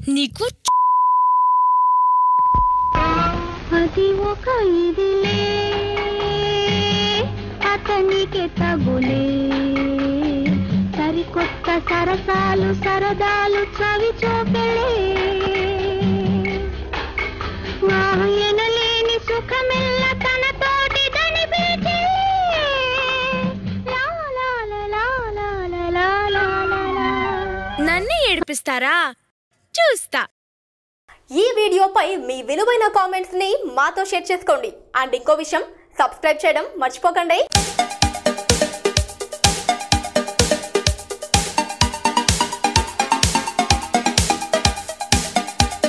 నీకు అది ఒక ఇదిలే అతనికి తగులే సరికొత్త సరసాలు సరదాలు చవి చూపెలే ఎనలేని సుఖమెల్ల తన తోటి దని నన్ను ఏడిపిస్తారా చూస్తా ఈ వీడియోపై మీ విలువైన కామెంట్స్ ని మాతో షేర్ చేసుకోండి అండ్ ఇంకో విషయం సబ్స్క్రైబ్ చేయడం మర్చిపోకండి